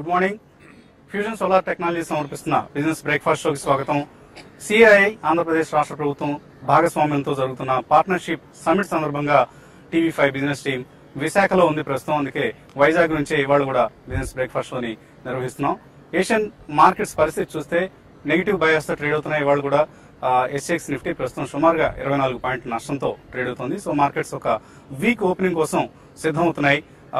Good morning fusion solar technology సమర్పిస్తున్న business breakfast షోకి స్వాగతం సిఐఐ ఆంధ్రప్రదేశ్ రాష్ట్ర ప్రభుత్వం భాగస్వామ్యంతో జరుగుతున్న పార్ట్నర్షిప్ సమిట్ సందర్భంగా టీవీ ఫైవ్ బిజినెస్ టీం విశాఖలో ఉంది ప్రస్తుతం అందుకే వైజాగ్ నుంచే ఇవాళ కూడా బిజినెస్ బ్రేక్ఫాస్ట్ షోని నిర్వహిస్తున్నాం ఏషియన్ మార్కెట్స్ పరిస్థితి చూస్తే నెగిటివ్ బయాస్ తో ట్రేడ్ అవుతున్నాయి ఇవాళ కూడా ఎస్ఎక్స్ నిఫ్టీ ప్రస్తుతం సుమారుగా ఇరవై నాలుగు పాయింట్ నష్టంతో ట్రేడ్ అవుతుంది సో మార్కెట్స్ ఒక వీక్ ఓపెనింగ్ కోసం సిద్ధమవుతున్నాయి ఆ,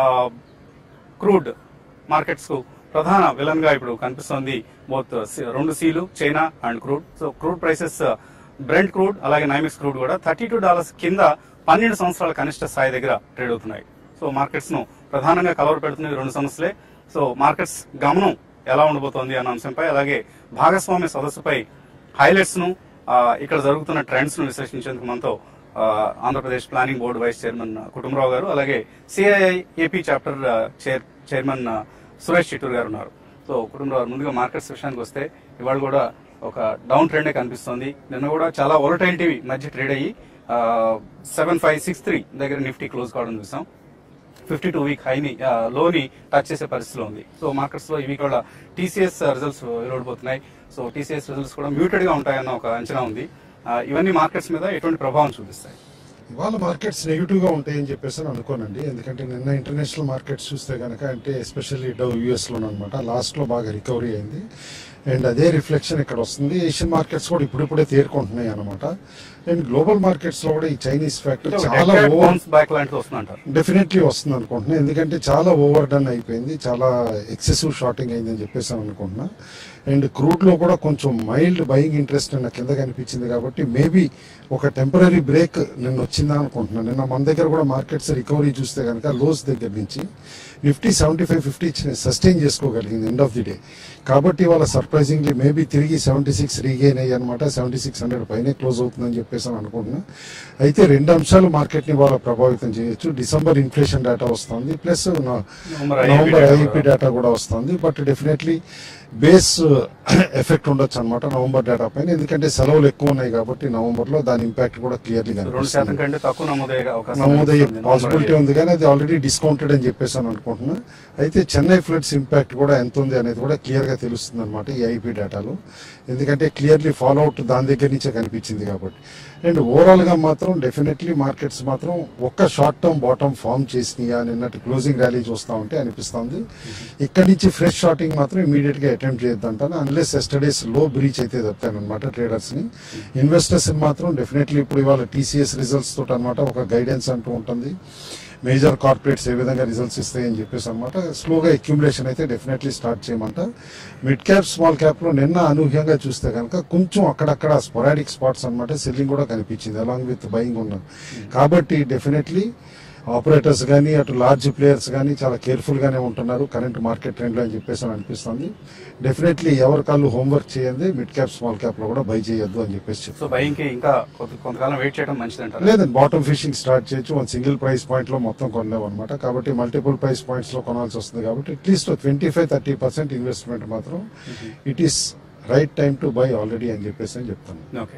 క్రూడ్ మార్కెట్స్ కు ప్రధాన విలన్ గా ఇప్పుడు కనిపిస్తోంది బోత్ రెండు సీలు China and crude so crude prices Brent crude అలాగే నైమిక్స్ క్రూడ్ కూడా థర్టీ టూ డాలర్స్ కింద పన్నెండు సంవత్సరాల కనిష్ట స్థాయి దగ్గర ట్రేడ్ అవుతున్నాయి సో మార్కెట్స్ ను ప్రధానంగా కలవర పెడుతున్నది రెండు సంవత్సరాలే సో మార్కెట్స్ గమనం ఎలా ఉండబోతోంది అన్న అంశంపై అలాగే భాగస్వామ్య సదస్సుపై హైలైట్స్ ను ఆ, ఇక్కడ జరుగుతున్న ట్రెండ్స్ ను విశ్లేషించేందుకు మనతో ఆ, Andhra Pradesh planning board vice chairman Kutumbarao garu అలాగే సిఐఐ ఏపీ చాప్టర్ ఆ, చైర్ చైర్మన్ ఆ, సురేష్ చిట్టూరు గారు ఉన్నారు సో కుటుంబరావు గారు ముందుగా మార్కెట్స్ విషయానికి వస్తే ఇవాళ కూడా ఒక డౌన్ ట్రెండే కనిపిస్తోంది నిన్న కూడా చాలా వొలటైలిటీ మధ్య ట్రేడ్ అయ్యి సెవెన్ ఫైవ్ సిక్స్ త్రీ దగ్గర నిఫ్టీ క్లోజ్ కావడం చూసాం ఫిఫ్టీ టూ వీక్ హైని ఆ, లోని టచ్ చేసే పరిస్థితిలో ఉంది సో మార్కెట్స్ లో ఈ వీక్ కూడా టీసీఎస్ రిజల్ట్స్ వెలువడిపోతున్నాయి సో టీసీఎస్ రిజల్ట్స్ కూడా మ్యూటెడ్ గా ఉంటాయన్న ఒక అంచనా ఉంది ఆ, ఇవన్నీ మార్కెట్స్ మీద ఎటువంటి ప్రభావం చూపిస్తాయి ఇవాళ మార్కెట్స్ నెగిటివ్ గా ఉంటాయని చెప్పేసి అని అనుకోనండి ఎందుకంటే నిన్న ఇంటర్నేషనల్ మార్కెట్స్ చూస్తే కనుక అంటే ఎస్పెషల్లీ డౌ యుఎస్ లో అనమాట లాస్ట్ లో బాగా రికవరీ అయింది అండ్ అదే రిఫ్లెక్షన్ ఇక్కడ వస్తుంది ఏషియన్ మార్కెట్స్ కూడా ఇప్పుడిప్పుడే తేరుకుంటున్నాయి అనమాట అండ్ గ్లోబల్ మార్కెట్స్ లో కూడా ఈ చైనీస్ ఫ్యాక్టర్ చాలా ఓవర్ బౌన్స్ బ్యాక్ లాంటిది వస్తుందంటారు డెఫినెట్లీ వస్తుంది అనుకుంటున్నా ఎందుకంటే చాలా ఓవర్ డన్ అయిపోయింది చాలా ఎక్సెసివ్ షార్టింగ్ అయిందని చెప్పేసి అని అనుకుంటున్నా అండ్ క్రూడ్ లో కూడా కొంచెం మైల్డ్ బయింగ్ ఇంట్రెస్ట్ నిన్న కింద కనిపించింది కాబట్టి మేబీ ఒక టెంపరీ బ్రేక్ నిన్న వచ్చిందా అనుకుంటున్నా నిన్న మన దగ్గర కూడా మార్కెట్స్ రికవరీ చూస్తే కనుక లోస్ దగ్గర నుంచి Nifty seventy five fifty sustain చేసుకోగలిగింది ఎండ్ ఆఫ్ ది డే కాబట్టి వాళ్ళ సర్ప్రైజింగ్లీ మేబీ తిరిగి సెవెంటీ సిక్స్ రీగెయిన్ అయ్యి అనమాట సెవెంటీ సిక్స్ హండ్రెడ్ పైనే క్లోజ్ అవుతుందని చెప్పేసి అని అనుకుంటున్నా అయితే రెండు అంశాలు మార్కెట్ ని వాళ్ళ ప్రభావితం చేయొచ్చు డిసెంబర్ ఇన్ఫ్లేషన్ డేటా వస్తుంది plus November IIP November data IP కూడా. డేటా కూడా వస్తుంది బట్ డెఫినెట్లీ బేస్ ఎఫెక్ట్ ఉండొచ్చు అనమాట నవంబర్ డేటా పైన ఎందుకంటే సెలవులు ఎక్కువ ఉన్నాయి కాబట్టి నవంబర్ లో దాని ఇంపాక్ట్ కూడా క్లియర్లీ రెండు శాతం కనిపిస్తుంది కంటే తక్కువ నమోదయ్యే అవకాశం నమోదయ్యే కనిపిస్తుంది. పాసిబిలిటీ నవంబర్ ఉంది కానీ అది ఆల్రెడీ డిస్కౌంటెడ్ అని చెప్పేసి అని అనుకుంటున్నా అయితే చెన్నై ఫ్లడ్స్ ఇంపాక్ట్ కూడా ఎంత ఉంది అనేది కూడా క్లియర్ గా తెలుస్తుంది అనమాట ఈ ఐపీ డేటాలో ఎందుకంటే క్లియర్లీ ఫాలోఅవుట్ దాని దగ్గర నుంచే కనిపించింది కాబట్టి అండ్ ఓవరాల్ గా మాత్రం డెఫినెట్లీ మార్కెట్స్ మాత్రం ఒక్క షార్ట్ టర్మ్ బాటమ్ ఫామ్ చేసినాయా నిన్నటి క్లోజింగ్ ర్యాలీ చూస్తా ఉంటే అనిపిస్తుంది ఇక్కడి నుంచి ఫ్రెష్ షార్టింగ్ మాత్రం ఇమీడియట్ గా అటెంప్ట్ చేయొద్దంటాను అన్లెస్ ఎస్టర్డేస్ లో బ్రీచ్ అయితే చెప్తాను అనమాట ట్రేడర్స్ ని ఇన్వెస్టర్స్ మాత్రం డెఫినెట్లీ ఇప్పుడు ఇవాళ టీసీఎస్ రిజల్ట్స్ తోటి అనమాట ఒక గైడెన్స్ అంటూ ఉంటుంది మేజర్ కార్పొరేట్స్ ఏ విధంగా రిజల్ట్స్ ఇస్తాయని చెప్పేసి అనమాట స్లోగా అక్యుములేషన్ అయితే డెఫినెట్లీ స్టార్ట్ చేయమంట మిడ్ క్యాప్ స్మాల్ క్యాప్ లో నిన్న అనూహ్యంగా చూస్తే కనుక కొంచెం అక్కడక్కడ స్పొరాడిక్ స్పాట్స్ అన్నమాట సెల్లింగ్ కూడా కనిపించింది అలాంగ్ విత్ బయింగ్ ఉన్నది కాబట్టి డెఫినెట్లీ ఆపరేటర్స్ కానీ అటు లార్జ్ ప్లేయర్స్ కానీ చాలా కేర్ఫుల్ గానే ఉంటున్నారు కరెంట్ మార్కెట్ ట్రెండ్ లో అని చెప్పేసి అని అనిపిస్తుంది డెఫినెట్లీ ఎవరి కాళ్ళు హోంవర్క్ చేయండి మిడ్ క్యాప్ స్మాల్ క్యాప్ లో కూడా బై చేయొద్దు అని చెప్పేసి చెప్తాను. సో బయింగ్ కి ఇంకా కొంత- కొంతకాలం వెయిట్ చేయడం మంచిదంటారు లేదండి బాటమ్ ఫిషింగ్ స్టార్ట్ చేయొచ్చు వన్ సింగిల్ ప్రైస్ పాయింట్ లో మొత్తం కొనలేము అనమాట కాబట్టి మల్టిపుల్ ప్రైస్ పాయింట్స్ లో కొనాల్సి వస్తుంది కాబట్టి at least twenty five thirty percent investment మాత్రం it is right time to buy already అని చెప్పేసి అని చెప్తాను okay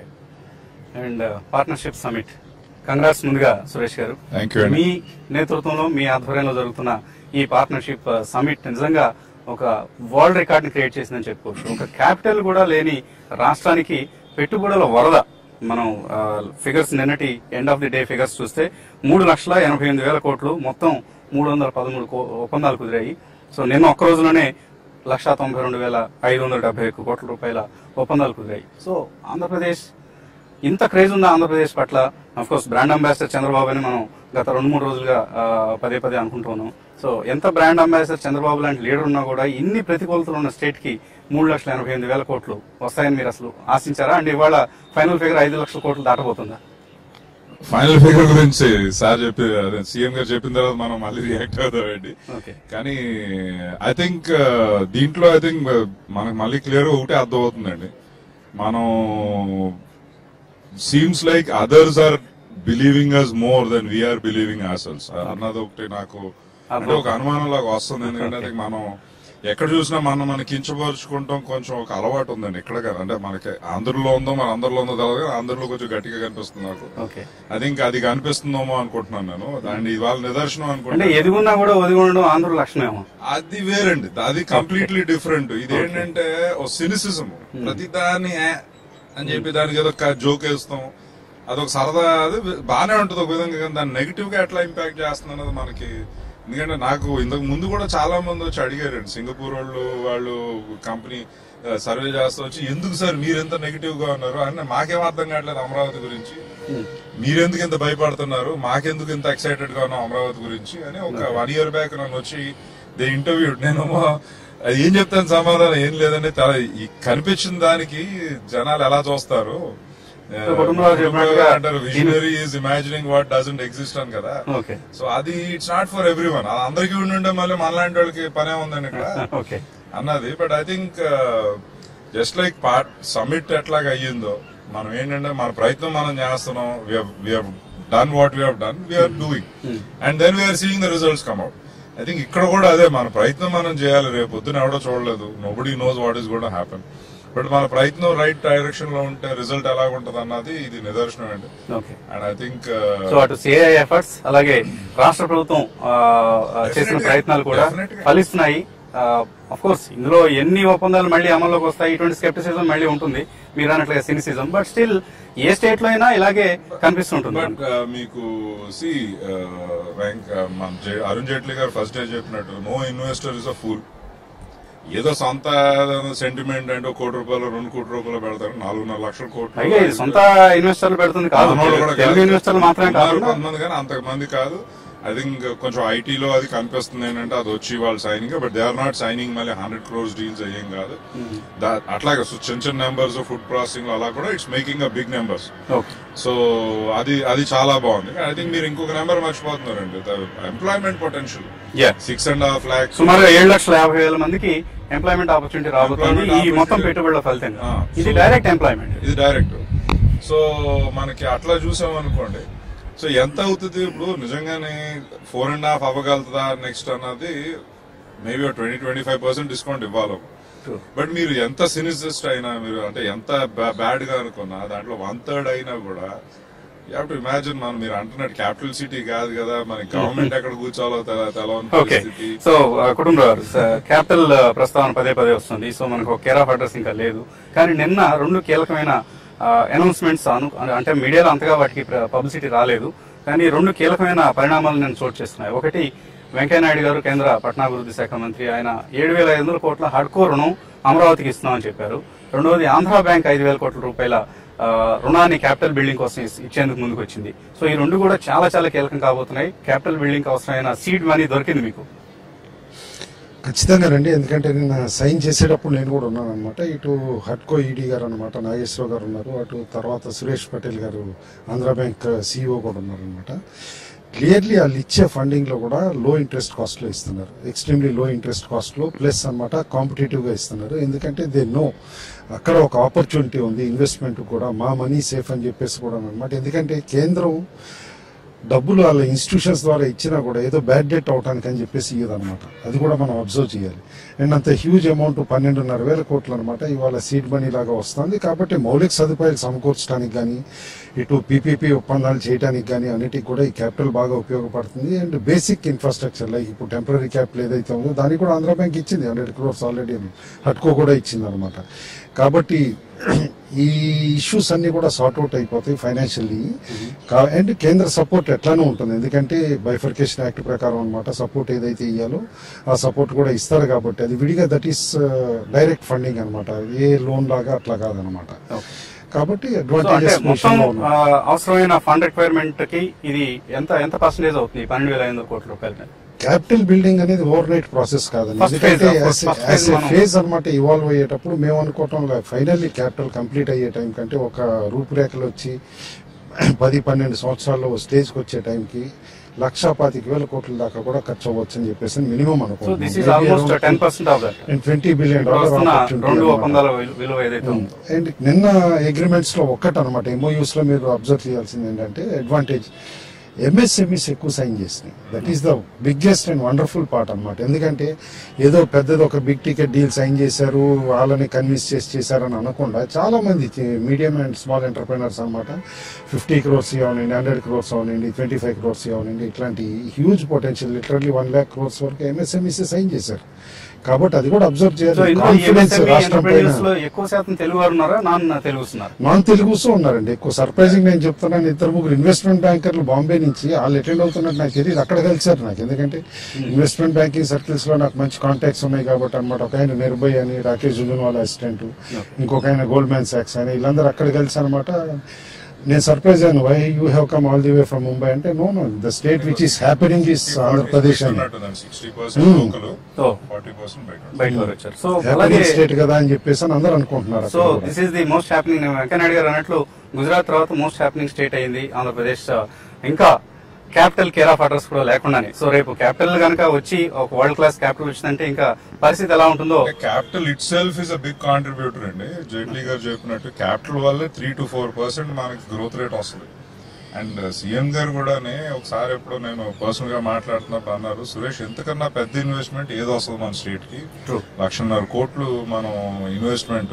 and partnership summit congrats ముందుగా సురేష్ గారు Thank you అండి. మీ నేతృత్వంలో మీ ఆధ్వర్యంలో జరుగుతున్న ఈ పార్ట్నర్షిప్ సమిట్ నిజంగా ఒక వరల్డ్ రికార్డ్ ని క్రియేట్ చేసిందని చెప్పుకోవచ్చు ఒక క్యాపిటల్ కూడా లేని రాష్ట్రానికి పెట్టుబడుల వరద మనం ఫిగర్స్ నిన్నటి end of the day figures చూస్తే మూడు లక్షల ఎనభై ఎనిమిది వేల కోట్లు మొత్తం మూడు వందల పదమూడు కో- ఒప్పందాలు కుదిరాయి సో నిన్న ఒక్క రోజులోనే లక్షా తొంభై రెండు వేల ఐదు వందల డెబ్బై ఒక్క కోట్ల రూపాయల ఒప్పందాలు కుదిరాయి సో ఆంధ్రప్రదేశ్ ఇంత క్రేజ్ ఉన్న ఆంధ్రప్రదేశ్ పట్ల of course brand ambassador Chandrababu అని మనం గత రెండు మూడు రోజులుగా ఆ, పదే పదే అనుకుంటున్నాం సో ఎంత బ్రాండ్ అంబాసిడర్ చంద్రబాబు లాంటి లీడర్ ఉన్నా కూడా ఇన్ని ప్రతికూలతలు ఉన్న స్టేట్ కి మూడు లక్షల ఎనభై ఎనిమిది వేల కోట్లు వస్తాయని మీరు అసలు ఆశించారా అండ్ ఇవాళ ఫైనల్ ఫిగర్ ఐదు లక్షల కోట్లు దాటబోతుందా ఫైనల్ ఫిగర్ గురించి సార్ చెప్పి అదే సీఎం గారు చెప్పిన తర్వాత మనం మళ్ళీ రియాక్ట్ అవుతామండి ఓకే కానీ ఐ థింక్ దీంట్లో ఐ థింక్ మనకు మళ్ళీ క్లియర్ ఒకటే అర్థం అవుతుందండి మనం seems like others are believing us more than we are believing ourselves అన్నది ఒకటి నాకు అంటే ఒక అనుమానం లాగా వస్తుంది ఎందుకంటే I think మనం ఎక్కడ చూసినా మనం మన కించపరుచుకుంటాం కొంచెం ఒక అలవాటు ఉందండి ఇక్కడ కాదు. అంటే మనకి ఆంధ్రలో ఉందో మన అందరిలో ఉందో తెలియదు కానీ ఆంధ్రలో కొంచెం గట్టిగా కనిపిస్తుంది నాకు ఓకే అది ఇంకా అది కనిపిస్తుందేమో అనుకుంటున్నాను నేను దాని ఇవాళ నిదర్శనం అంటే అనుకుంటున్నాను ఎదుగున్నా కూడా ఒదిగి ఉండడం ఆంధ్ర లక్షణమేమో అది వేరండి అది కంప్లీట్లీ డిఫరెంట్ ఇది ఏంటంటే ఓ సినిసిజం ప్రతి దాన్ని "ఏ" అని చెప్పి దానికి ఏదో జోక్ వేస్తాం అదొక సరదా అది బానే ఉంటుంది ఒక విధంగా కానీ దాన్ని నెగిటివ్ గా ఎట్లా ఇంపాక్ట్ చేస్తుంది అన్నది మనకి ఎందుకంటే నాకు ఇంతకు ముందు కూడా చాలా మంది వచ్చి అడిగారండి సింగపూర్ వాళ్ళు వాళ్ళు కంపెనీ సర్వే చేస్తూ వచ్చి ఎందుకు సార్ మీరెంత నెగిటివ్ గా ఉన్నారు అని మాకేం అర్థం కావట్లేదు అమరావతి గురించి మీరెందుకు ఇంత భయపడుతున్నారు మాకెందుకు ఇంత ఎక్సైటెడ్ గా ఉన్నాం అమరావతి గురించి అని ఒక వన్ ఇయర్ బ్యాక్ నన్ను వచ్చి దే ఇంటర్వ్యూ నేను అది ఏం చెప్తాను సమాధానం ఏం లేదండి చాలా ఈ కనిపించిన దానికి జనాలు ఎలా చూస్తారు సో కుటుంబరావు చెప్పినట్టుగా అంటారు visionary is imagining what doesn't exist అని కదా ఓకే సో అది it's not for everyone అందరికీ ఉండుంటే మళ్ళీ మనలాంటి వాళ్ళకి పనే ఉందండి ఇక్కడ ఓకే అన్నది but I think just like part summit ఎట్లాగా అయ్యిందో మనం ఏంటంటే మన ప్రయత్నం మనం చేస్తున్నాం done what we done we are doing and then we are seeing the results come out I think ఇక్కడ కూడా అదే మన ప్రయత్నం మనం చేయాలి రేపు పొద్దున ఎవడో చూడలేదు నోబడి నోస్ వాట్ ఈస్ కూడా హ్యాపెన్ బట్ మన ప్రయత్నం రైట్ డైరెక్షన్ లో ఉంటే రిజల్ట్ ఎలా ఉంటది అన్నది ఇది నిదర్శనం అండి okay and I think so అటు సిఐ ఎఫర్ట్స్ అలాగే రాష్ట్ర ప్రభుత్వం ఆ, ఆ, చేసిన Definitely. ప్రయత్నాలు కూడా Definitely. ఫలిస్తున్నాయి అఫ్ కోర్స్ ఇందులో ఎన్ని ఒప్పందాలు మళ్ళీ అమల్లోకి వస్తాయి ఇటువంటి స్కెప్టిసిజం మళ్ళీ ఉంటుంది మీరు అన్నట్లుగా cynicism but still a state లో అయినా ఇలాగే కనిపిస్తుంటుంది బట్ మీకు సి ర్యాంక్ మన జే- అరుణ్ జైట్లీ గారు ఫస్ట్ డే చెప్పినట్టు no investor is a fool ఏదో సొంత సెంటిమెంట్ అంటే ఒక కోటి రూపాయలు రెండు కోటి రూపాయలు పెడతారు నాలుగున్నర లక్షల కోట్లు అయితే ఇది సొంత ఇన్వెస్టర్లు పెడుతుంది కాదు మనోళ్ళు కూడా తెలుగు కాదు. ఇన్వెస్టర్లు మాత్రమే ఉన్నారు కాదు కొంతమంది కానీ అంతకు మంది కాదు ఐ థింక్ కొంచెం ఐటీలో అది కనిపిస్తుంది ఏంటంటే అది వచ్చి వాళ్ళు signing but they are not signing మళ్ళీ హండ్రెడ్ క్రోర్స్ డీల్స్ అయ్యేం కాదు దా- అట్లాగే సో చిన్న చిన్న నెంబర్స్ ఫుడ్ ప్రాసెసింగ్ అలా కూడా it's making a big numbers okay so అది అది చాలా బాగుంది ఐ థింక్ మీరు ఇంకొక నెంబర్ మర్చిపోతున్నారండి employment potential yeah six and half lakhs సుమారుగా ఏడు లక్షల యాభై వేల మందికి ఎంప్లాయ్మెంట్ ఆపర్చునిటీ రాబోతుంది Employment ఈ మొత్తం opportunity. పెట్టుబడుల ఫలితంగా ఆ, ఇది so- డైరెక్ట్ ఎంప్లాయ్మెంట్ ఇది డైరెక్ట్ సో మనకి అట్లా చూసాం అనుకోండి సో ఎంత అవుతుంది ఇప్పుడు నిజంగానే ఫోర్ అండ్ హాఫ్ అవ్వగలుగుతుందా నెక్స్ట్ అన్నది maybe twenty twenty five percent discount ఇవ్వాలి బట్ మీరు ఎంత సినిసిస్ట్ అయినా మీరు అంటే ఎంత బ్యాడ్ గా అనుకున్నా దాంట్లో వన్ థర్డ్ అయినా కూడా యూ హావ్ టు ఇమాజిన్ మనం మీరు అంటున్నట్టు క్యాపిటల్ సిటీ కాదు కదా మన గవర్నమెంట్ ఎక్కడ కూర్చోవాలో తెల- తెలవని ఓకే పరిస్థితి సో కుటుంబ క్యాపిటల్ ప్రస్తావన పదే పదే వస్తుంది సో మనకు కేర్ ఆఫ్ అడ్రస్ ఇంకా లేదు కానీ నిన్న రెండు కీలకమైన అనౌన్స్మెంట్స్ అంటే మీడియాలో అంతగా వాటికి పబ్లిసిటీ రాలేదు కానీ రెండు కీలకమైన పరిణామాలు నేను చోటు చేస్తున్నాయి ఒకటి వెంకయ్యనాయుడు గారు కేంద్ర పట్టణాభివృద్ధి శాఖ మంత్రి ఆయన ఏడు వేల ఐదు వందల కోట్ల హడ్కో రుణం అమరావతికి ఇస్తున్నామని చెప్పారు రెండవది ఆంధ్ర బ్యాంక్ ఐదు వేల కోట్ల రూపాయల ఆ, రుణాన్ని క్యాపిటల్ బిల్డింగ్ కోసం ఇస్- ఇచ్చేందుకు ముందుకు వచ్చింది సో ఈ రెండు కూడా చాలా చాలా కీలకం కాబోతున్నాయి క్యాపిటల్ బిల్డింగ్ అవసరమైన సీడ్ మనీ దొరికింది మీకు ఖచ్చితంగా రండి ఎందుకంటే నిన్న సైన్ చేసేటప్పుడు నేను కూడా ఉన్నాను అనమాట ఇటు హట్కో ఈడీ గారు అనమాట నాగేశ్వరరావు గారు ఉన్నారు అటు తర్వాత సురేష్ పటేల్ గారు ఆంధ్ర బ్యాంక్ సిఇఓ కూడా ఉన్నారు అనమాట క్లియర్లీ వాళ్ళు ఇచ్చే ఫండింగ్ లో కూడా లో ఇంట్రెస్ట్ కాస్ట్ లో ఇస్తున్నారు ఎక్స్ట్రీమ్లీ లో ఇంట్రెస్ట్ కాస్ట్ లో ప్లస్ అనమాట కాంపిటేటివ్ గా ఇస్తున్నారు ఎందుకంటే దే నో అక్కడ ఒక ఆపర్చునిటీ ఉంది ఇన్వెస్ట్మెంట్ కూడా మా మనీ సేఫ్ అని చెప్పేసి కూడా అనమాట ఎందుకంటే కేంద్రం డబ్బులు వాళ్ళ ఇన్స్టిట్యూషన్స్ ద్వారా ఇచ్చినా కూడా ఏదో బ్యాడ్ డెట్ అవటానికి అని చెప్పేసి ఇయ్యదన్నమాట అది కూడా మనం అబ్జర్వ్ చేయాలి అండ్ అంత హ్యూజ్ అమౌంట్ పన్నెండున్నర వేల కోట్లు అనమాట ఇవాళ సీడ్ మనీ లాగా వస్తుంది కాబట్టి మౌలిక సదుపాయాలు సమకూర్చడానికి కానీ ఇటు పీపీపీ ఒప్పందాలు చేయడానికి కానీ అన్నిటికి కూడా ఈ క్యాపిటల్ బాగా ఉపయోగపడుతుంది అండ్ బేసిక్ ఇన్ఫ్రాస్ట్రక్చర్ లైక్ ఇప్పుడు టెంపరీ క్యాపిటల్ ఏదైతే ఉందో దానికి కూడా ఆంధ్ర బ్యాంక్ ఇచ్చింది హండ్రెడ్ క్రోర్స్ ఆల్రెడీ హట్కో కూడా ఇచ్చింది అనమాట కాబట్టి ఈ ఇష్యూస్ అన్ని కూడా సార్ట్ అవుట్ అయిపోతాయి ఫైనాన్షియల్లీ అండ్ కేంద్ర సపోర్ట్ ఎట్లానే ఉంటుంది ఎందుకంటే బైఫర్కేషన్ యాక్ట్ ప్రకారం అనమాట సపోర్ట్ ఏదైతే ఇయ్యాలో ఆ సపోర్ట్ కూడా ఇస్తారు కాబట్టి అది విడిగా దట్ ఈస్ డైరెక్ట్ ఫండింగ్ అనమాట ఏ లోన్ లాగా అట్లా కాదనమాట కాబట్టి సో అంటే అడ్వాంటేజెస్ మొత్తం ఆ, అవసరమైన ఫండ్ రిక్వైర్మెంట్ కి ఇది ఎంత ఎంత పర్సెంటేజ్ అవుతుంది పన్నెండు వేల ఐదు వందల కోట్ల రూపాయల మీద? క్యాపిటల్ బిల్డింగ్ అనేది ఓవర్ నైట్ ప్రాసెస్ కాదండి First phase, ఎందుకంటే of course, first phase మనం- ఫేజ్ అనమాట ఇవాల్వ్ అయ్యేటప్పుడు మేము అనుకోవటం ఫైనల్లీ క్యాపిటల్ కంప్లీట్ అయ్యే టైం కంటే ఒక రూపురేఖలు వచ్చి పది పన్నెండు సంవత్సరాల్లో స్టేజ్కి వచ్చే టైంకి లక్షా పాతిక వేల కోట్ల దాకా కూడా ఖర్చు అవ్వచ్చు అని చెప్పేసి minimum so this is almost ten percent of that twenty billion ఇప్పుడు వస్తున్న రెండు డాలర్ ఒప్పందాల విలు- విలువ ఏదైతే ఉందో అండ్ నిన్న అగ్రిమెంట్స్ లో ఒక్కటి అనమాట ఎంఓయూస్ లో మీరు అబ్జర్వ్ చేయాల్సింది ఏంటంటే అడ్వాంటేజ్ ఎంఎస్ఎంఈస్ ఎక్కువ సైన్ చేసినాయి that is the biggest and wonderful part అన్నమాట ఎందుకంటే ఏదో పెద్దది ఒక బిగ్ టికెట్ డీల్ సైన్ చేశారు వాళ్ళని కన్విన్స్ చేసి చేశారని అనకుండా చాలా మంది మీడియం అండ్ స్మాల్ ఎంటర్ప్రైనర్స్ అనమాట ఫిఫ్టీ క్రోర్స్ అవనండి హండ్రెడ్ క్రోర్స్ అవనండి ట్వంటీ ఫైవ్ క్రోర్స్ అవనండి ఇట్లాంటి huge potential literally one lakh crores వరకు ఎంఎస్ఎంఈస్ సైన్ చేశారు కాబట్టి అది కూడా అబ్జర్వ్ సో చేయాలి ఇందులో కాన్ఫిడెన్స్ MSME రాష్ట్రం పైన ఎంటర్ప్రైజెస్ లో ఎక్కువ శాతం తెలుగు వారు ఉన్నారా నాన్ తెలుగు వస్తున్నారు నాన్ తెలుగుస్ ఉన్నారండి ఎక్కువ సర్ప్రైజింగ్ నేను చెప్తున్నాను ఇద్దరు ముగ్గురు ఇన్వెస్ట్మెంట్ బ్యాంకర్లు బాంబే నుంచి వాళ్ళు అటెండ్ అవుతున్నట్టు నాకు తెలియదు అక్కడ కలిసారు నాకు ఎందుకంటే ఇన్వెస్ట్మెంట్ బ్యాంకింగ్ సర్కిల్స్ లో నాకు మంచి కాంటాక్ట్స్ ఉన్నాయి కాబట్టి అనమాట ఒక ఆయన నిర్భయ్ అని రాకేష్ జుజున్వాలా అసిస్టెంట్ ఇంకొక ఆయన గోల్డ్ మ్యాన్ సాక్స్ అని వీళ్ళందరూ అక్కడ కలిసి అనమాట నేను సర్ప్రైజ్ అయ్యాను why you have come all the way from Mumbai అంటే no no the state which is happening is Andhra Pradesh అని సిక్స్టీ పర్సెంట్ Hmm. లోకల్ ఓ ఫార్టీ పర్సెంట్ బయట బయట వారు వచ్చారు సో అలాగే హ్యాపెనింగ్ స్టేట్ కదా అని చెప్పేసి అని అందరూ అనుకుంటున్నారు సో అక్కడ కూడా. This is the most happening Venkaiah Naidu garu అన్నట్లు గుజరాత్ తర్వాత మోస్ట్ హ్యాపెనింగ్ స్టేట్ అయింది ఆంధ్రప్రదేశ్ ఇంకా క్యాపిటల్ కేర్ ఆఫ్ అడ్రస్ కూడా లేకుండానే సో రేపు క్యాపిటల్ కనుక వచ్చి ఒక వరల్డ్ క్లాస్ క్యాపిటల్ వచ్చిందంటే ఇంకా పరిస్థితి ఎలా ఉంటుందో capital itself is a big contributor అండి జైట్లీ గారు చెప్పినట్టు క్యాపిటల్ వల్లే త్రీ టు ఫోర్ పర్సెంట్ మనకి గ్రోత్ రేట్ వస్తుంది అండ్ సీఎం గారు కూడానే ఒకసారి ఎప్పుడో నేను పర్సనల్ గా మాట్లాడుతున్నప్పుడు అన్నారు సురేష్ ఎంతకన్నా పెద్ద ఇన్వెస్ట్మెంట్ ఏదో వస్తుంది మన స్టేట్ కి True. లక్షన్నర కోట్లు మనం ఇన్వెస్ట్మెంట్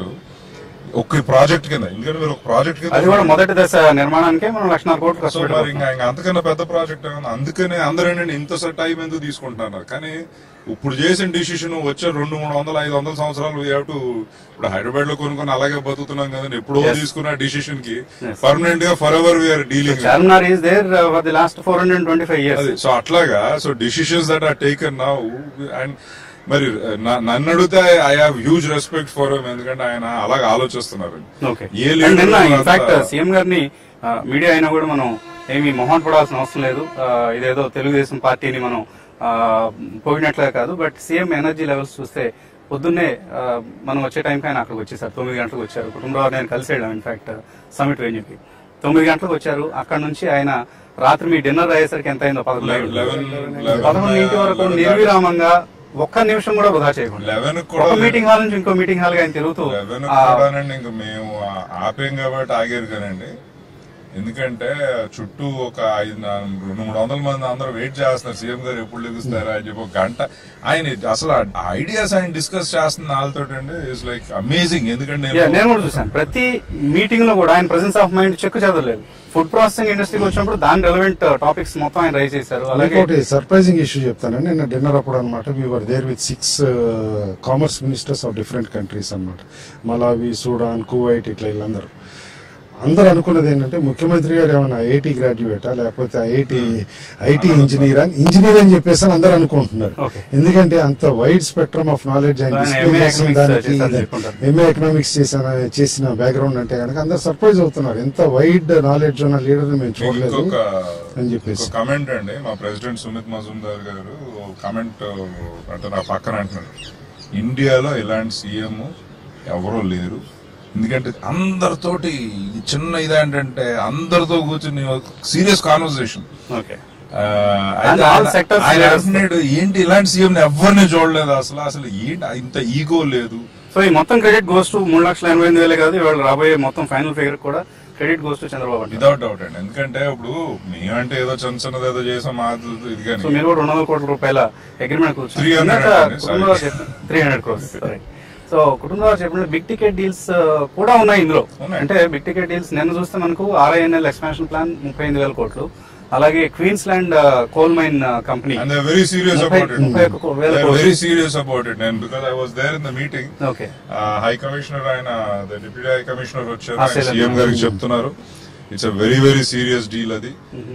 ఒక్క ప్రాజెక్ట్ కింద ఎందుకంటే మీరు ఒక ప్రాజెక్ట్ కింద అది కూడా మొదటి దశ నిర్మాణానికే మనం లక్షన్నర కోట్లు సో మరి కష్టపడి ఇంకా ఇంకా అంతకన్నా పెద్ద ప్రాజెక్ట్ ఏమన్నా అందుకనే అందరూ ఏంటంటే ఇంత స- టైం ఎందుకు తీసుకుంటున్నారు కానీ ఇప్పుడు చేసిన డిసిషన్ వచ్చే రెండు మూడు వందల ఐదు వందల సంవత్సరాలు we have to ఇప్పుడు హైదరాబాద్ లో కొనుక్కొని అలాగే బతుకుతున్నాం కదండి ఎప్పుడో Yes. తీసుకున్న డిసిషన్ కి Yes. పర్మనెంట్ గా forever we are dealing Charminar is there for the last four hundred twenty five years అది సో అట్లాగా so decisions that are taken now and మరి నా- నన్ను అడిగితే I have huge respect for ఎందుకంటే ఆయన అలాగే ఆలోచిస్తున్నారు ఓకే ఏ అండ్ leader నిన్న అంత- ఇన్ఫాక్ట్ సీఎం గారిని మీడియా అయినా కూడా మనం ఏమి మొహం పడాల్సిన అవసరం లేదు ఆ, ఇదేదో తెలుగుదేశం పార్టీని మనం ఆ, పోయినట్లే కాదు బట్ సీఎం ఎనర్జీ లెవెల్స్ చూస్తే పొద్దున్నే ఆ, మనం వచ్చే టైంకి ఆయన అక్కడికి వచ్చేసారు తొమ్మిది గంటలకు వచ్చారు కుటుంబరావు నేను కలిసి వెళ్ళాం ఇన్ఫాక్ట్ సమిట్ వెన్యూకి తొమ్మిది గంటలకు వచ్చారు అక్కడ నుంచి ఆయన రాత్రి మీ డిన్నర్ అయ్యేసరికి ఎంత అయిందో పదకొండు లెవెన్ లెవెన్ పదకొండు ఇంటి వరకు నిర్విరామంగా ఒక్క నిమిషం కూడా వృధా చేయకుండా లెవెన్ ఒక కూడా మీటింగ్ హాల్ నుంచి ఇంకో మీటింగ్ హాల్ గా ఆయన తిరుగుతూ లెవెన్ ఆ, కూడానండి ఇంక మేము ఆ- ఆపేం కాబట్టి ఆగారు కానండి ఎందుకంటే చుట్టూ ఒక ఐదు నా- రెండు మూడు వందల మంది అందరూ వెయిట్ చేస్తున్నారు సీఎం గారు ఎప్పుడు లెగుస్తారా అని చెప్పి ఒక గంట ఆయన అసలు ఐడియాస్ ఆయన డిస్కస్ చేస్తున్న వాళ్ళతో అండి ఇస్ లైక్ అమేజింగ్ ఎందుకంటే Yeah, నేను కూడా చూసాను ప్రతి మీటింగ్ లో కూడా ఆయన ప్రెసెన్స్ ఆఫ్ మైండ్ చెక్ చదవలేదు ఫుడ్ ప్రాసెసింగ్ ఇండస్ట్రీకి వచ్చినప్పుడు దాని రెలవెంట్ టాపిక్స్ మొత్తం ఆయన రైజ్ చేశారు అలాగే ఇంకోటి సర్ప్రైజింగ్ ఇష్యూ చెప్తానండి నిన్న డిన్నర్ అప్పుడు అనమాట were there with six commerce ministers of different countries అన్నమాట మలావి సూడాన్ కువైట్ ఇట్లా వీళ్ళందరూ అందరూ అనుకున్నది ఏంటంటే ముఖ్యమంత్రి గారు ఏమైనా ఐఐటి గ్రాడ్యుయేటా లేకపోతే ఐఐటి ఐటీ ఇంజనీర్ అని ఇంజనీర్ అని చెప్పేసి అని అందరూ అనుకుంటున్నారు Okay. ఎందుకంటే అంత వైడ్ స్పెక్ట్రమ్ ఆఫ్ నాలెడ్జ్ ఆయన ఆయన display MA చేసిన economics దానికి చేశారని చెప్పుకుంటారు. ఎంఏ ఎకనామిక్స్ చేసిన చేసిన బ్యాక్గ్రౌండ్ అంటే కనుక అందరు సర్ప్రైజ్ అవుతున్నారు ఎంత వైడ్ నాలెడ్జ్ ఉన్న లీడర్ మేము చూడలేదు ఇంకొక అని చెప్పేసి కమెంట్ అండి మా ప్రెసిడెంట్ సుమిత్ మజుందార్ గారు కమెంట్ అంటే నా పక్కన అంటున్నారు ఇండియాలో ఇలాంటి సీఎం ఎవరో లేరు ఎందుకంటే అందరితోటి ఇది చిన్న ఇదేంటంటే అందరితో కూర్చుని serious conversation okay And all sectors ఆయన leaders. అంటున్నాడు ఏంటి ఇలాంటి సీఎం ఎవరిని చూడలేదు అసలు అసలు ఏంటి ఇంత ఈగో లేదు సో ఈ మొత్తం క్రెడిట్ గోస్ టు మూడు లక్షల ఎనభై ఎనిమిది వేలే కాదు ఇవాళ రాబోయే మొత్తం ఫైనల్ ఫిగర్ కూడా క్రెడిట్ గోస్ టు చంద్రబాబు అంటారు వితౌట్ డౌట్ అండి ఎందుకంటే ఇప్పుడు మేమంటే ఏదో చిన్న చిన్నది ఏదో చేసాం మా ఇది సో కానీ మీరు కూడా రెండు వందల కోట్ల రూపాయల అగ్రిమెంట్ 300 అండి, sorry. Three hundred crores sorry so కుటుంబాలు చెప్పిన బిగ్ టికెట్ డీల్స్ కూడా ఉన్నాయి ఇందులో ఉన్నాయి. అంటే బిగ్ టికెట్ డీల్స్ నిన్న చూస్తే మనకు ఆర్ఐఎన్ఎల్ ఎక్స్పాన్షన్ ప్లాన్ ముప్పై ఎనిమిది వేల కోట్లు అలాగే Queensland coal mine company And they're very serious ముప్పై- about it. ముప్పై ఒక్క కో- వేల They're కోట్లు. very serious about it. And because I was there in the meeting, okay high commissioner ఆయన డిప్యూటీ హై కమిషనర్ వచ్చారు ఆస్ట్రేలియన్ సీఎం గారికి చెప్తున్నారు it's a very very serious deal అది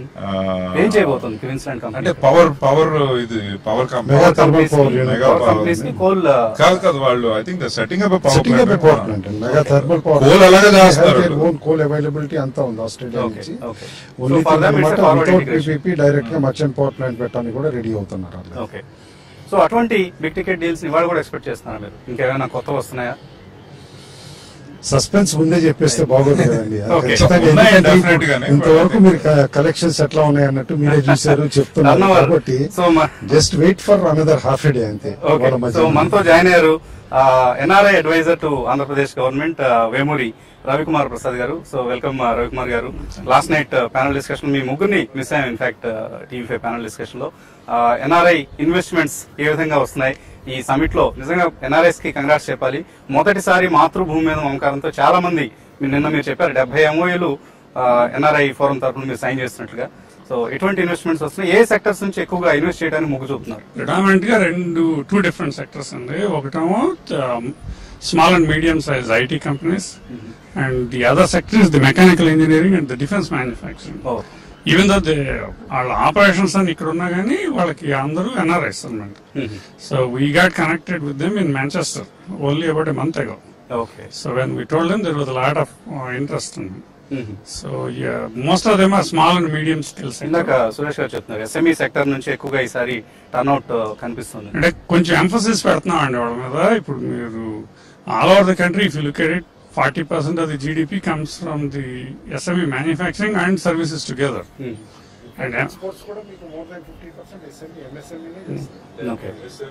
Uh, ఏం చేయబోతుంది క్వీన్స్ ల్యాండ్ కంపెనీ అంటే power power ఇది power mega company thermal power unit Mega power. Companies కి కోల్ కాదు కాదు వాళ్ళు I think the setting up power sitting up power plant mega thermal power Coal అలాగే చేస్తారు. ఓన్ కోల్ అవైలబిలిటీ అంతా ఉంది ఆస్ట్రేలియా ఓకే నుంచి okay only so for them it's forward without integration PPP direct గా merchant power plant పెట్టడానికి కూడా ready అవుతున్నారు వాళ్ళు. ఓకే సో అటువంటి బిగ్ టికెట్ డీల్స్ ఇవాళ కూడా ఎక్స్పెక్ట్ చేస్తున్నారు మీరు ఇంకేమైనా కొత్త వస్తున్నాయా సస్పెన్స్ ముందే చెప్పేస్తే బాగోదు కదండి అది Okay. ఖచ్చితంగా ఉన్నాయి, ఎందుకంటే definitely గానే. ఇంతవరకు మీరు కలెక్షన్స్ ఎట్లా ఉన్నాయి అన్నట్టు మీరే చూశారు చెప్తున్నారు Turnover. కాబట్టి సో మ- just wait for another half a day అంతే ఓకే వాళ్ళ సో మధ్య మనతో జాయిన్ అయ్యారు NRI adviser to Andhra Pradesh government Vemuri Ravikumar Prasad garu so welcome Ravikumar garu last night panel discussion మీ ముగ్గురిని మిస్ అయ్యాం in fact TV five panel discussion లో ఎన్ఆర్ఐ ఇన్వెస్ట్మెంట్స్ ఏ విధంగా వస్తున్నాయి ఈ సమిట్ లో నిజంగా ఎన్ఆర్ఐస్ కి కంగ్రాట్స్ చెప్పాలి మొదటిసారి మాతృభూమి మీద మమకారంతో చాలా మంది మీరు నిన్న మీరు చెప్పారు డెబ్బై ఎంఓఏలు ఎన్ఆర్ఐ ఫోరం తరఫున మీరు సైన్ చేస్తున్నట్లుగా సో ఎటువంటి ఇన్వెస్ట్మెంట్స్ వస్తున్నాయి ఏ సెక్టర్స్ నుంచి ఎక్కువగా ఇన్వెస్ట్ చేయడానికి మొగ్గు చూపుతున్నారు ప్రిడామినెంట్ గా రెండు టూ డిఫరెంట్ సెక్టర్స్ అండి ఒకటేమో small and medium size IT companies and the other sector is the mechanical engineering and the defence manufacturing ఓ ఈవెన్ దో దే వాళ్ళ ఆపరేషన్స్ అని ఇక్కడ ఉన్నా కానీ వాళ్ళకి అందరూ ఎన్ఆర్ఐస్ అనమాట so we got connected with them in Manchester only about a month ago okay so when we told them there was lot of interest so most of them are small and medium skills ఇందాక సురేష్ గారు చెప్తున్నారు SME sector నుంచి ఎక్కువగా ఈసారి turn out కనిపిస్తుంది అంటే కొంచెం emphasis పెడుతున్నాం అండి వాళ్ళ మీద ఇప్పుడు మీరు all over the country if you look at it forty percent of the GDP comes from the SME manufacturing and services together and exports కూడా మీకు more than fifty percent SME MSME okay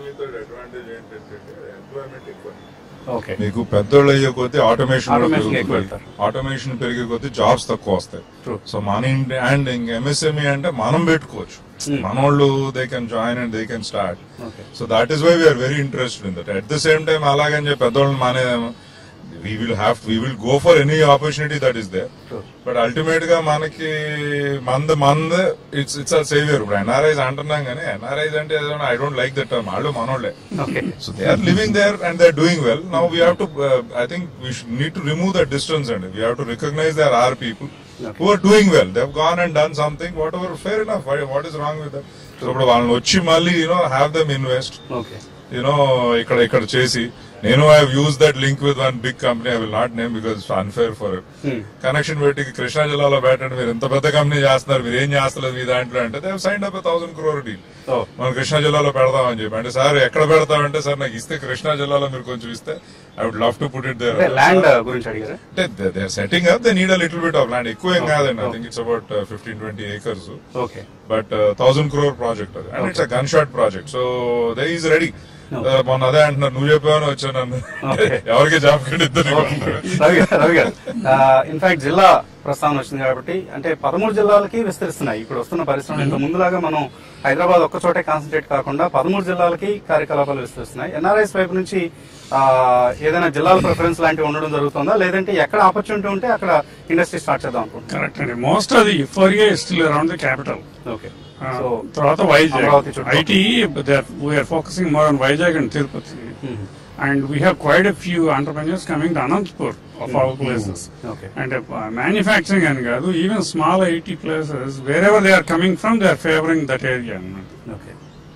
okay మీకు పెద్దోళ్ళు అయ్యే కొద్దీ automation Automation ఎక్కువ పెడతారు. Automation పెరిగే కొద్దీ జాబ్స్ తక్కువ వస్తాయి True. సో మన ఇంటి అండ్ ఇంక ఎంఎస్ఎంఈ అంటే మనం పెట్టుకోవచ్చు మనోళ్ళు they can join and they can start okay so that is why we are very interested in that at the same time అలాగని చెప్పి పెద్దోళ్ళని మానేదేమో we will have we will go for any opportunity that is there True. But ultimate గా మనకి మంద మంద it's it's a saviour ఇప్పుడు NRIs అంటున్నాం కానీ ఎన్ఆర్ఐస్ అంటే I don't like that term వాళ్ళు మనోళ్ళే okay So they are living there and they're doing well. Now we have to, uh, I think we should need to remove that distance and we have to recognize there are people who are doing well. They've gone and done something, whatever, fair enough. Why- What is wrong with that? So ఇప్పుడు వాళ్ళని వచ్చి మళ్ళీ you know have them invest okay you know ఇక్కడ ఇక్కడ చేసి నేను I use that link with one big company I will not name because unfair for connection పెట్టి కృష్ణా జిల్లాలో పెట్టండి మీరు ఇంత పెద్ద కంపెనీ చేస్తున్నారు మీరు ఏం చేస్తలేదు మీ దాంట్లో అంటే they sign up thousand crore deal ఓ మనం కృష్ణా జిల్లాలో పెడదామని చెప్పి అంటే సార్ ఎక్కడ పెడతామంటే సార్ నాకు ఇస్తే కృష్ణా జిల్లాలో మీరు కొంచెం ఇస్తే I would love to put it there అంటే ల్యాండ్ గురించి అడిగారా అంటే they are setting up they need a little bit of land ఎక్కువ ఏం కాదండి I think it's about fifteen twenty acres okay but thousand crore project అది and it's gun shot project so they is ready మొన్న అదే అంటున్నారు నువ్వు చెప్పావని వచ్చాను నన్ను Okay. ఎవరికి జాబ్ ఇద్దరు రవి గారు రవి గారు ఇన్ఫాక్ట్ జిల్లా ప్రస్తావన వచ్చింది కాబట్టి అంటే పదమూడు జిల్లాలకి విస్తరిస్తున్నాయి ఇప్పుడు వస్తున్న పరిశ్రమలు ఇంత ముందులాగా మనం హైదరాబాద్ ఒక్క చోటే కాన్సన్ట్రేట్ కాకుండా పదమూడు జిల్లాలకి కార్యకలాపాలు విస్తరిస్తున్నాయి ఎన్ఆర్ఐస్ వైపు నుంచి ఆ, ఏదైనా జిల్లాల ప్రిఫరెన్స్ లాంటివి ఉండడం జరుగుతుందా లేదంటే ఎక్కడ ఆపర్చునిటీ ఉంటే అక్కడ ఇండస్ట్రీ స్టార్ట్ చేద్దాం అనుకుంటున్నాం కరెక్ట్ అండి most of the euphoria still around the capital okay so తర్వాత అమరావతి వైజాగ్ చుట్టూ. IT we are focusing more on Vizag and Tirupati and we have quite a few entrepreneurs coming to Anantapur of all places okay అంటే manufacturing అని కాదు even small IT places wherever they are coming from they are favouring that area అన్నమాట okay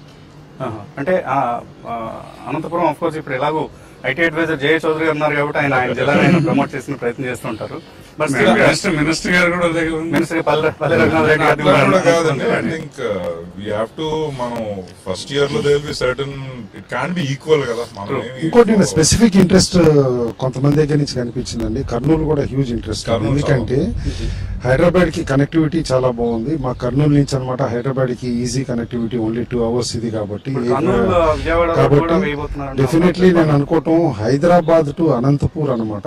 ఆహా. అంటే ఆ, ఆ, Anantapuram of course ఇప్పుడు ఎలాగో ఐటీ అడ్వైజర్ జయ చౌదరి గారు ఉన్నారు కాబట్టి ఆయన ఆయన జిల్లాని ఆయన ప్రమోట్ చేసిన ప్రయత్నం చేస్తూ ఉంటారు బట్ మినిస్టర్ మినిస్టర్ గారు కూడా దగ్గర ఉంది. మినిస్టర్ పల్లె పల్లె రఘునాథ్ రెడ్డి గారు అట్లా కూడా కూడా కాదండి I think we have to మనం ఫస్ట్ ఇయర్ లో they be certain it can be equal కదా మనం ఏమి- ఇంకోటి నేను స్పెసిఫిక్ ఇంట్రెస్ట్ కొంతమంది దగ్గర నుంచి కనిపించిందండి కర్నూలు కూడా హ్యూజ్ ఇంట్రెస్ట్ కర్నూలు ఎందుకంటే హైదరాబాద్ కి కనెక్టివిటీ చాలా బాగుంది మా కర్నూలు నుంచి అనమాట హైదరాబాద్ కి easy connectivity only two hours ఇది కాబట్టి ఇప్పుడు కర్నూలు, విజయవాడ రోడ్ కూడా కాబట్టి వేయబోతున్నారు డెఫినెట్లీ నేను అనుకోవటం హైదరాబాద్ టు అనంతపూర్ అనమాట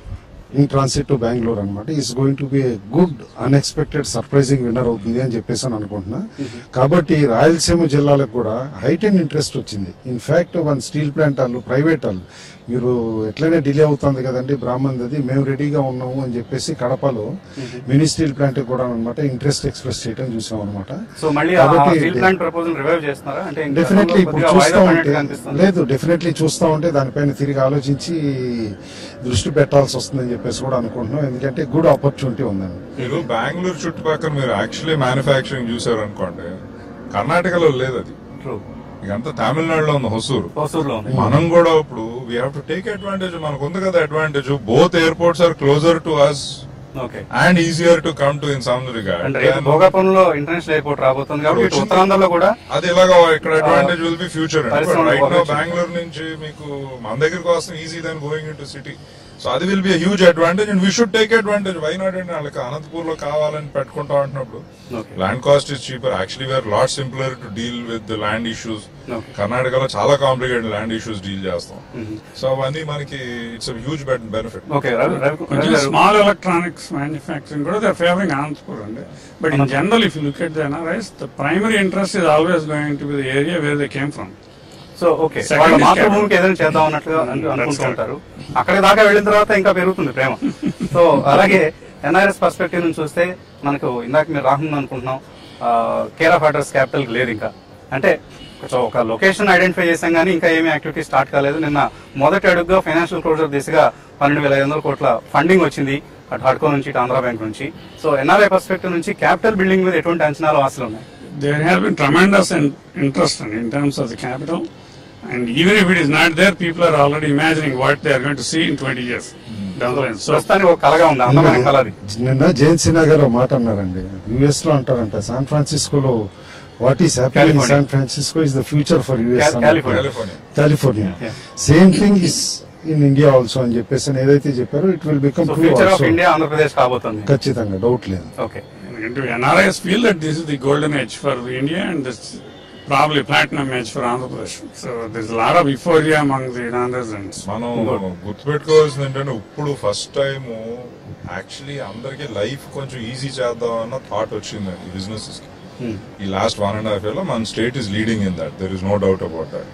ఇన్ ట్రాన్సిట్ టు బెంగళూరు అనమాట is going to be a good unexpected surprising winner అవుతుంది అని చెప్పేసి అని అనుకుంటున్నా కాబట్టి రాయలసీమ జిల్లాలకు కూడా హైట్ అండ్ ఇంట్రెస్ట్ వచ్చింది ఇన్ఫాక్ట్ వన్ స్టీల్ ప్లాంట్ వాళ్ళు ప్రైవేట్ వాళ్ళు మీరు ఎట్లయినా డిలే అవుతుంది కదండి బ్రాహ్మణ్ అది మేము రెడీగా ఉన్నాము అని చెప్పేసి కడపలో మినీ స్టీల్ ప్లాంట్ కూడా అనమాట ఇంట్రెస్ట్ ఎక్స్ప్రెస్ చేయడం చూసాం అనమాట సో మళ్ళీ ఆ స్టీల్ ప్లాంట్ ప్రపోజల్ రివైవ్ చేస్తున్నారా అంటే ఇంకా డెఫినెట్లీ ఇప్పుడు కొద్దిగా చూస్తా వాయిదా ఉంటే పడినట్టుగా అనిపిస్తుంది. లేదు డెఫినెట్లీ చూస్తా ఉంటే దానిపైన తిరిగి ఆలోచించి దృష్టి పెట్టాల్సి వస్తుందని చెప్పేసి కూడా అనుకుంటున్నాం ఎందుకంటే గుడ్ ఆపర్చునిటీ ఉందండి మీరు బెంగళూరు చుట్టుపక్కల మీరు యాక్చువల్లీ మ్యానుఫ్యాక్చరింగ్ చూసారు అనుకోండి కర్ణాటకలో లేదు అది True. ఇకంతా తమిళనాడులో ఉంది హొసూరు హోసూరులో ఉంది మనం కూడా ఇప్పుడు we have to take advantage మనకు ఉంది కదా advantage both airports are closer to us okay and easier to come to in some and రేపు భోగాపురంలో ఇంటర్నేషనల్ ఎయిర్పోర్ట్ రాబోతుంది కాబట్టి ఇటు ఉత్తరాంధ్రలో కూడా అది ఎలాగో ఇక్కడ అడ్వాంటేజ్ విల్ బి ఫ్యూచర్ పరిశ్రమలు రైట్ నో బాగా బెంగళూరు నుంచి మీకు మన దగ్గరికి వస్తాం easy then going into city so అది will be huge advantage and we should take advantage why not అండి వాళ్ళకి అనంతపూర్ లో కావాలని పెట్టుకుంటా అంటున్నప్పుడు Okay. Land cost is cheaper actually where lot simpler to deal with land issues Okay. కర్ణాటకలో చాలా complicated land issues deal చేస్తాం సో అవన్నీ మనకి it's huge benefit okay Ravi Ravi Ravi కొంచెం గారు స్మాల్ ఎలక్ట్రానిక్స్ మ్యానుఫ్యాక్చరింగ్ కూడా దే ఫేవరింగ్ అనంతపూర్ అండి but in general if you look at the NRIs the primary interest is always going to be the area where they came from so okay Second వాళ్ళ is మాతృభూమికి ఏదైనా చేద్దాం అన్నట్లుగా అను- That's అనుకుంటూ correct. ఉంటారు అక్కడి దాకా వెళ్ళిన తర్వాత ఇంకా పెరుగుతుంది ప్రేమ సో అలాగే ఎన్ఆర్ఎస్ పర్స్పెక్టివ్ నుంచి చూస్తే మనకు ఇందాక మీరు రాహుల్ అనుకుంటున్నాం కేర్ ఆఫ్ అడ్రస్ క్యాపిటల్ లేదు ఇంకా అంటే కొంచెం ఒక లొకేషన్ ఐడెంటిఫై చేసాం కానీ ఇంకా ఏమీ యాక్టివిటీ స్టార్ట్ కాలేదు నిన్న మొదటి అడుగుగా ఫైనాన్షియల్ క్లోజర్ దిశగా పన్నెండు వేల ఐదు వందల కోట్ల ఫండింగ్ వచ్చింది అటు హడ్కో నుంచి ఇటు ఆంధ్ర బ్యాంక్ నుంచి సో ఎన్ఆర్ఐ పర్స్పెక్టివ్ నుంచి క్యాపిటల్ బిల్డింగ్ మీద ఎటువంటి అంచనాలు ఆశలు ఉన్నాయి there has been tremendous in, interest in, in terms of the capital. And even if it is not there, people are already imagining what they are going to see in 20 years down the line. So, ప్రస్తుతానికి ఒక కలగా ఉంది అందమైన కళ అది నిన్న జయంత్ సిన్హా గారు ఒక మాట అన్నారండి యుఎస్ లో అంటారంట శాన్ ఫ్రాన్సిస్కోలో what is happy in California. San Francisco is the future for US Cal- California. California California Yeah. Same thing is in India also అని చెప్పేసి అని ఏదైతే చెప్పారో it will become so true future of also India Andhra Pradesh కాబోతుంది ఖచ్చితంగా doubt లేదు okay into NRIs feel that this is the golden age for India and this probably platinum age for Andhra Pradesh. So there's a lot of euphoria among the non-residents. మనం గుర్తుపెట్టుకోవాల్సింది ఏంటంటే ఇప్పుడు first time actually అందరికి life కొంచెం easy చేద్దాం అన్న thought వచ్చిందండి business కి ఈ last one and half year లో మన state is leading in that there is no doubt about that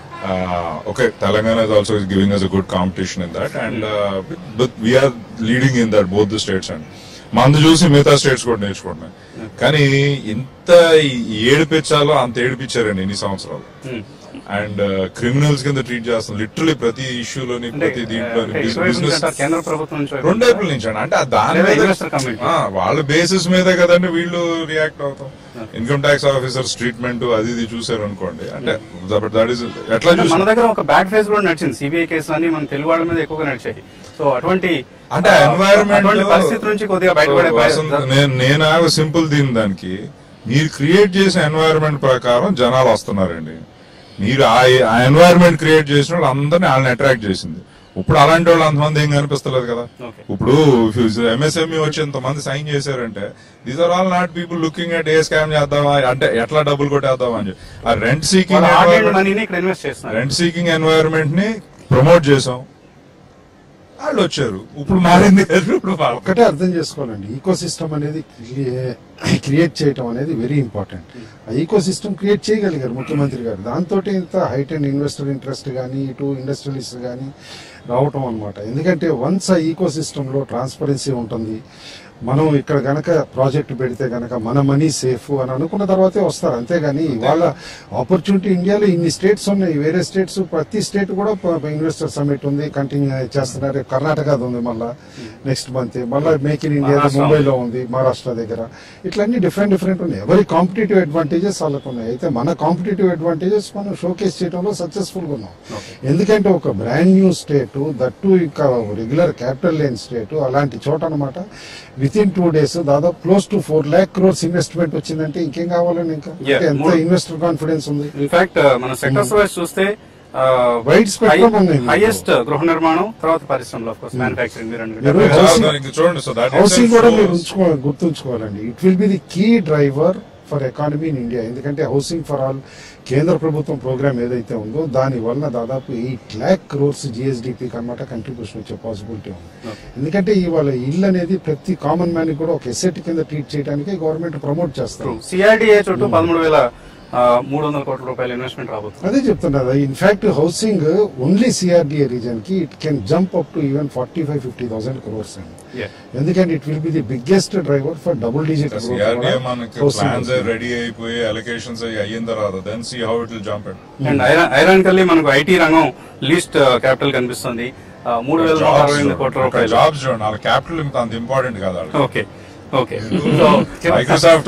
okay Telangana is also giving us a good competition in that and but we are leading in that both the states and మందు చూసి మిగతా states కూడా నేర్చుకుంటున్నాయి కానీ ఇంత ఏడిపించాలో అంత ఏడిపించారండి ఇన్ని సంవత్సరాలు అండ్ క్రిమినల్స్ కింద ట్రీట్ చేస్తాం లిటరలీ ప్రతి ఇష్యూలోని అంటే ప్రతి దీంట్లోని అంటే ఇటువైపు నుంచి బిజినెస్ అంటారు, కేంద్ర ప్రభుత్వం నుంచి వైపు రెండు వైపుల నుంచి అండి అంటే ఆ దాని లేదా మీద investor community. ఆ, వాళ్ళ బేసిస్ మీదే కదండి వీళ్ళు రియాక్ట్ అవుతాం ఇన్కమ్ ట్యాక్స్ ఆఫీసర్స్ ట్రీట్మెంట్ అది ఇది చూసారు అనుకోండి అంటే దట్ ఈస్ ఎట్లా అంటే మన చూసారు దగ్గర ఒక బ్యాడ్ ఫేస్ కూడా నడిచింది సిబిఐ కేసు అని మన తెలుగు వాళ్ళ మీద ఎక్కువగా నడిచాయి సో అటువంటి అంటే ఆ, ఎన్వైరన్మెంట్ అటువంటి పరిస్థితి నుంచి కొద్దిగా బయటపడే నేను నేను ఆగ సింపుల్ దీని దానికి మీరు క్రియేట్ చేసిన ఎన్వైరన్మెంట్ ప్రకారం జనాలు వస్తున్నారండి మీరు ఆ ఎన్వైరన్మెంట్ క్రియేట్ చేసిన వాళ్ళు అందరినీ వాళ్ళని అట్రాక్ట్ చేసింది ఇప్పుడు అలాంటి వాళ్ళు అంతమంది ఏం కనిపిస్తలేదు కదా Okay. ఇప్పుడు ఎంఎస్ఎంఈ వచ్చి ఇంతమంది సైన్ చేశారంటే these are all not people looking at a scam చేద్దామా అంటే ఎట్లా డబ్బులు కొట్టేద్దామా అని చెప్పి ఆ రెంట్ సీకింగ్ మనీని ఇక్కడ ఇన్వెస్ట్ చేస్తున్నారు రెంట్ సీకింగ్ ఎన్వైరన్మెంట్ ని ప్రమోట్ చేసాం వాళ్ళు వచ్చారు ఇప్పుడు మారింది ఇప్పుడు వాళ్ళ- ఒకటే అర్థం చేసుకోవాలండి ఈకో సిస్టమ్ అనేది క్రియేట్ చేయటం అనేది వెరీ ఇంపార్టెంట్ ఆ ఈకో సిస్టమ్ క్రియేట్ చేయగలిగారు ముఖ్యమంత్రి గారు దాంతో ఇంత హైట్ అండ్ ఇన్వెస్టర్ ఇంట్రెస్ట్ కానీ ఇటు ఇండస్ట్రియలిస్ట్ కానీ రావటం అనమాట ఎందుకంటే వన్స్ ఆ ఈకో సిస్టంలో ట్రాన్స్పరెన్సీ ఉంటుంది మనం ఇక్కడ గనక ప్రాజెక్ట్ పెడితే గనక మన మనీ సేఫ్ అని అనుకున్న తర్వాతే వస్తారు అంతేగాని వాళ్ళ ఆపర్చునిటీ ఇండియాలో ఇన్ని స్టేట్స్ ఉన్నాయి వేరే స్టేట్స్ ప్రతి స్టేట్ కూడా ఇన్వెస్టర్ సమిట్ ఉంది కంటిన్యూ చేస్తున్నారు కర్ణాటక ఉంది మళ్ళా నెక్స్ట్ మంత్ మళ్ళీ మేక్ ఇన్ ఇండియా మహారాష్ట్ర ముంబైలో ఉంది మహారాష్ట్ర దగ్గర ఇట్లా అన్ని డిఫరెంట్ డిఫరెంట్ ఉన్నాయి ఎవరి కాంపిటేటివ్ అడ్వాంటేజెస్ వాళ్ళకు ఉన్నాయి అయితే మన కాంపిటేటివ్ అడ్వాంటేజెస్ మనం షోకేస్ చేయడంలో సక్సెస్ఫుల్ గా ఉన్నాం ఎందుకంటే ఒక బ్రాండ్ న్యూ స్టేట్ దట్టు ఇంకా రెగ్యులర్ క్యాపిటల్ లేని స్టేట్ అలాంటి చోట అనమాట విత్ ఇన్ టూ డేస్ దాదాపు close to four lakh crores investment వచ్చిందంటే ఇంకేం కావాలండి ఇంకా Yeah, అంటే ఎంత మూడు- ఇన్వెస్టర్ కాన్ఫిడెన్స్ ఉంది ఇన్ఫాక్ట్ మన సెక్టర్స్ వైజ్ చూస్తే Wide spectrum ఉంది. హైయెస్ట్ గృహ నిర్మాణం తర్వాత పరిశ్రమలో మ్యానుఫాక్చరింగ్ మీరు మీరు అన్నట్టు. housing- ఇంక చూడండి సో దట్ హౌసింగ్ కూడా మీరు ఉంచుకో గుర్తుంచుకోవాలండి it will be the key driver for economy in India ఎందుకంటే హౌసింగ్ ఫర్ ఆల్ కేంద్ర ప్రభుత్వం ప్రోగ్రామ్ ఏదైతే ఉందో దాని వలన దాదాపు ఎయిట్ ల్యాక్ క్రోర్స్ జిఎస్డిపికి అనమాట కంట్రిబ్యూషన్ వచ్చే పాసిబిలిటీ ఉంది ఎందుకంటే ఇవాళ ఇల్లు అనేది ప్రతి కామన్ మ్యాన్ కూడా ఒక ఎసెట్ కింద ట్రీట్ చేయడానికి గవర్నమెంట్ ప్రమోట్ చేస్తారు సిఆర్డిఏ చుట్టూ పదమూడు వేల మూడు వందల కోట్ల రూపాయల ఇన్వెస్ట్మెంట్ రాబోతుంది అదే చెప్తున్నారు in fact housing only CRDA region కి it can jump up to even forty five fifty thousand crores అండి Yeah. ఎందుకంటే it will be the biggest driver for double digit CRDA మనకి ప్లాన్స్ రెడీ అయిపోయి అలొకేషన్స్ అయిన తర్వాత then see how it will jump it and ironically మనకు IT రంగం least capital కనిపిస్తుంది ఆ, మూడు వేల నూట అరవై ఎనిమిది కోట్ల రూపాయలు జాబ్స్ చూడండి వాళ్ళ క్యాపిటల్ ఇంత అంత ఇంపార్టెంట్ కాదు వాళ్ళకి ఓకే ఓకే సో మైక్రోసాఫ్ట్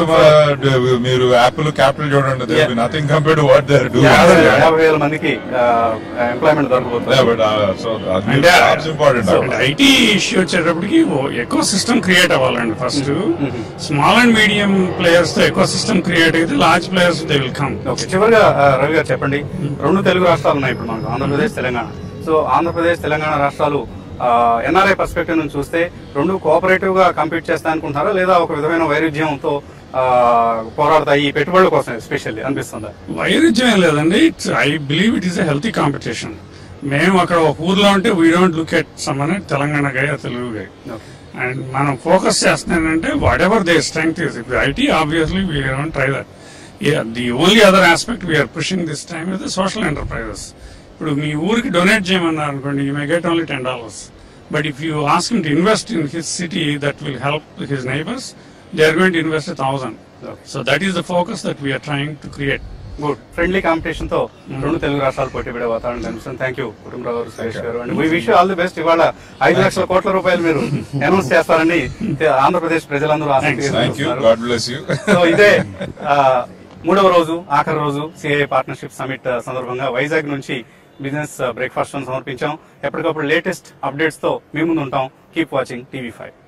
మీరు యాపిల్ క్యాపిటల్ చూడండి Yeah. Nothing compare to what there do యాభై యాభై వేల మందికి ఎంప్లాయ్మెంట్ దొరకబోతుంది బట్ సో అంటే jobs important and IT issue వచ్చేటప్పటికి ఎకో సిస్టమ్ క్రియేట్ అవ్వాలండి first small and medium players తో ఎకో సిస్టమ్ క్రియేట్ అయితే large players they will come okay చివరిగా ఆ, రవి గారు చెప్పండి రెండు తెలుగు రాష్ట్రాలు ఉన్నాయి ఇప్పుడు మనకు ఆంధ్రప్రదేశ్ తెలంగాణ సో ఆంధ్రప్రదేశ్ తెలంగాణ రాష్ట్రాలు ఎన్ఆర్ఐ పర్స్పెక్టివ్ నుంచి చూస్తే రెండు కోఆపరేటివ్ గా కంపీట్ చేస్తాయి అనుకుంటున్నారా లేదా ఒక విధమైన వైరుధ్యంతో ఆ, పోరాడతాయి ఈ పెట్టుబడుల కోసం ఎస్పెషల్లీ అనిపిస్తుందా వైరుధ్యం ఏం లేదండి I believe it is a healthy competition మేము అక్కడ ఒక ఊర్లో ఉంటే we don't look at someone Telangana guy Telugu guy and మనం ఫోకస్ చేస్తున్నానంటే whatever they strength is ఇప్పుడు IT obviously we don't try that the only other aspect we are pushing this time is social enterprises ఇప్పుడు మీ ఊరికి donate చేయమన్నారు అనుకోండి you may get only ten dollars but if you ask him to invest in his city that will help his neighbours they are going to invest thousand Okay. So that is the focus that we are trying to create good friendly competition తో రెండు తెలుగు రాష్ట్రాలు పోటీ పడే వాతావరణం కనిపిస్తుంది thank you Kutumbarao garu Suresh garu and we wish all the best ఇవాళ ఐదు లక్షల కోట్ల రూపాయలు మీరు అనౌన్స్ చేస్తారని ఆంధ్రప్రదేశ్ ప్రజలందరూ ఆసక్తి thank you God bless you so ఇదే ఆ, మూడవ రోజు ఆఖరి రోజు సిఐ పార్ట్నర్షిప్ సమిట్ ఆ, సందర్భంగా వైజాగ్ నుంచి బిజినెస్ బ్రేక్ఫాస్ట్ సమర్పించాం ఎప్పటికప్పుడు లేటెస్ట్ అప్డేట్స్ తో మీ ముందు ఉంటాం కీప్ వాచింగ్ టీవీ ఫైవ్